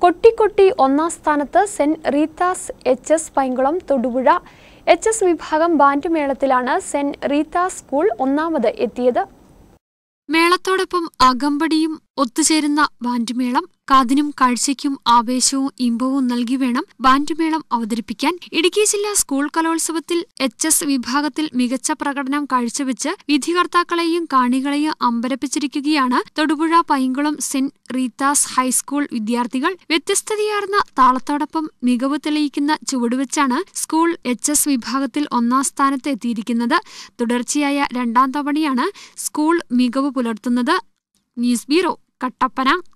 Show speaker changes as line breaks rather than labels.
കൊട്ടിക്കൊട്ടി ഒന്നാം സ്ഥാനത്ത് Saint Rita's H S Painkulam Thodupuzha H S വിഭാഗം ബാൻഡ് മേളത്തിലാണ് സെന്റ് റീത്താസ് സ്കൂൾ ഒന്നാമത് എത്തിയത്
മേളത്തോടൊപ്പം അകമ്പടിയും ഒത്തുചേരുന്ന ബാൻഡുമേളം കാതിനും കാഴ്ചയ്ക്കും ആവേശവും ഇമ്പവും നൽകി വേണം ബാൻഡുമേളം അവതരിപ്പിക്കാൻ ഇടുക്കി ജില്ലാ സ്കൂൾ കലോത്സവത്തിൽ എച്ച് എസ് വിഭാഗത്തിൽ മികച്ച പ്രകടനം കാഴ്ചവെച്ച് വിധികർത്താക്കളെയും കാണികളെയും അമ്പരപ്പിച്ചിരിക്കുകയാണ് Thodupuzha Painkulam Saint Rita's high school വിദ്യാർത്ഥികൾ വ്യത്യസ്തതയാർന്ന താളത്തോടൊപ്പം മികവ് തെളിയിക്കുന്ന ചുവടുവെച്ചാണ് സ്കൂൾ എച്ച് എസ് വിഭാഗത്തിൽ ഒന്നാം സ്ഥാനത്ത് എത്തിയിരിക്കുന്നത് തുടർച്ചയായ രണ്ടാം തവണയാണ് സ്കൂൾ മികവ് പുലർത്തുന്നത് ന്യൂസ് ബ്യൂറോ കട്ടപ്പന